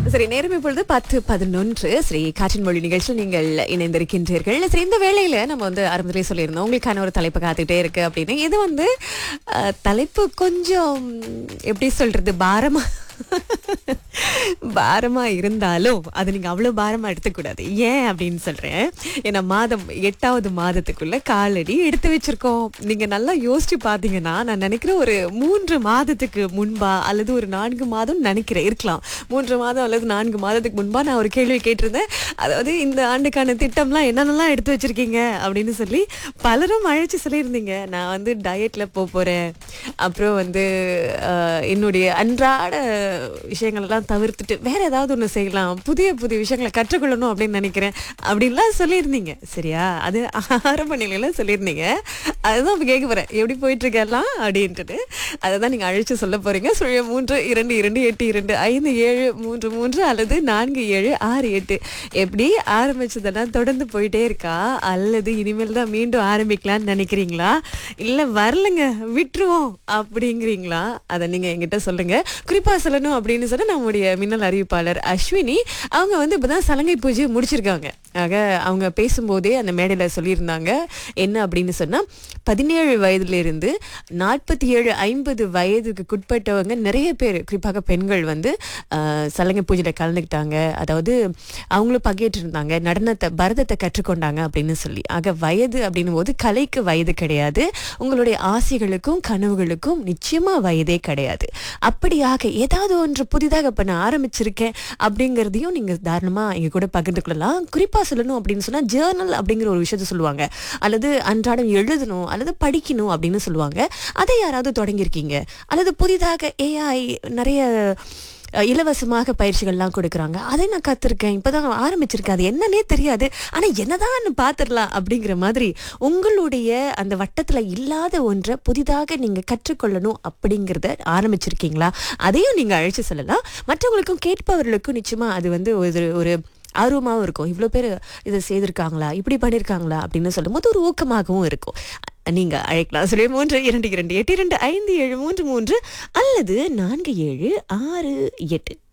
சரி நேரம் இப்பொழுது பத்து பதினொன்று ஸ்ரீ காற்றின் மொழி நிகழ்ச்சியில் நீங்கள் இணைந்திருக்கின்றீர்கள் சரி இந்த வேளையில நம்ம வந்து ஆரம்பத்திலே சொல்லியிருந்தோம் உங்களுக்கான ஒரு தலைப்பு காத்துக்கிட்டே இருக்கு அப்படின்னு இது வந்து அஹ், தலைப்பு கொஞ்சம் எப்படி சொல்றது பாரமா பாரமா இருந்தாலும் அது நீங்க அவ்வளவு பாரமா எடுத்துக்கூடாது ஏன் அப்படின்னு சொல்றேன் ஏன்னா மாதம் எட்டாவது மாதத்துக்குள்ள காலடி எடுத்து வச்சிருக்கோம் நீங்க நல்லா யோசிச்சு பாத்தீங்கன்னா நான் நினைக்கிறேன் ஒரு மூன்று மாதத்துக்கு முன்பா அல்லது ஒரு நான்கு மாதம் நினைக்கிறேன் இருக்கலாம் மூன்று மாதம் அல்லது நான்கு மாதத்துக்கு முன்பா நான் ஒரு கேள்வி கேட்டிருந்தேன் அதாவது இந்த ஆண்டுக்கான திட்டம்லாம் என்னென்னலாம் எடுத்து வச்சிருக்கீங்க அப்படின்னு சொல்லி பலரும் அழைச்சு சொல்லியிருந்தீங்க நான் வந்து டயட்ல போக போறேன் அப்புறம் வந்து அஹ், என்னுடைய அன்றாட விஷயங்கள் எல்லாம் தவிர்த்துட்டு வேற ஏதாவது ஒண்ணு செய்யலாம் புதிய புதிய விஷயங்களை கற்றுக்கொள்ளணும் அப்படின்னு நினைக்கிறேன் அப்படின்லாம் சொல்லியிருந்தீங்க சரியா அது ஆரம்ப நிலையில சொல்லியிருந்தீங்க அதுதான் இப்ப கேட்க போறேன் எப்படி போயிட்டு இருக்கெல்லாம் அப்படின்ட்டு அதை தான் நீங்க அழைச்சு சொல்ல போறீங்க சுழிய மூன்று இரண்டு இரண்டு எட்டு இரண்டு ஐந்து ஏழு மூன்று மூன்று அல்லது நான்கு ஏழு ஆறு எட்டு எப்படி ஆரம்பிச்சதெல்லாம் தொடர்ந்து போயிட்டே இருக்கா அல்லது இனிமேல் தான் மீண்டும் ஆரம்பிக்கலாம்னு நினைக்கிறீங்களா இல்ல வரலங்க விட்டுருவோம் அப்படிங்கிறீங்களா அதை நீங்க என்கிட்ட சொல்லுங்க குறிப்பா சொல்லணும் அப்படின்னு சொன்னா நம்முடைய மின்னல் அறிவிப்பாளர் அஸ்வினி அவங்க வந்து இப்பதான் சலங்கை பூஜையை முடிச்சிருக்காங்க ஆக அவங்க பேசும்போதே அந்த மேடையில சொல்லியிருந்தாங்க என்ன அப்படின்னு சொன்னா பதினேழு வயதுல இருந்து நாற்பத்தி ஏழு ஐம்பது வயதுக்கு உட்பட்டவங்க நிறைய பேர் குறிப்பாக பெண்கள் வந்து ஆஹ், சலங்கை பூஜையில கலந்துக்கிட்டாங்க அதாவது அவங்களும் பங்கேற்று இருந்தாங்க நடனத்தை பரதத்தை கற்றுக்கொண்டாங்க அப்படின்னு சொல்லி ஆக வயது அப்படின்னும் போது கலைக்கு வயது கிடையாது உங்களுடைய ஆசைகளுக்கும் கனவுகளுக்கும் நிச்சயமா வயதே கிடையாது அப்படியாக ஏதாவது ஒன்று புதிதாக இப்ப நான் ஆரம்பிச்சிருக்கேன் அப்படிங்கிறதையும் நீங்க தாராளமா எங்க கூட பகிர்ந்து கொள்ளலாம் குறிப்பா சொல்லணும் அப்படின்னு சொன்னா ஜேர்னல் அப்படிங்கிற ஒரு விஷயத்த சொல்லுவாங்க அல்லது அன்றாடம் எழுதணும் அல்லது படிக்கணும் அப்படின்னு சொல்லுவாங்க அதை யாராவது தொடங்கியிருக்கீங்க அல்லது புதிதாக ஏஐ நிறைய அஹ், இலவசமாக பயிற்சிகள்லாம் கொடுக்குறாங்க அதை நான் கற்றுருக்கேன் இப்போதான் ஆரம்பிச்சிருக்கேன் அது என்னன்னே தெரியாது ஆனால் என்னதான் பார்த்துடலாம் அப்படிங்கிற மாதிரி உங்களுடைய அந்த வட்டத்தில் இல்லாத ஒன்றை புதிதாக நீங்கள் கற்றுக்கொள்ளணும் அப்படிங்கிறத ஆரம்பிச்சிருக்கீங்களா அதையும் நீங்கள் அழைச்சு சொல்லலாம் மற்றவங்களுக்கும் கேட்பவர்களுக்கும் நிச்சயமாக அது வந்து ஒரு ஒரு ஆர்வமாகவும் இருக்கும் இவ்வளோ பேர் இதை செய்திருக்காங்களா இப்படி பண்ணியிருக்காங்களா அப்படின்னு சொல்லும்போது ஒரு ஊக்கமாகவும் இருக்கும் நீங்க அழைக்கலாம் சொல்லி மூன்று இரண்டு இரண்டு எட்டு இரண்டு ஐந்து ஏழு மூன்று மூன்று அல்லது நான்கு ஏழு ஆறு எட்டு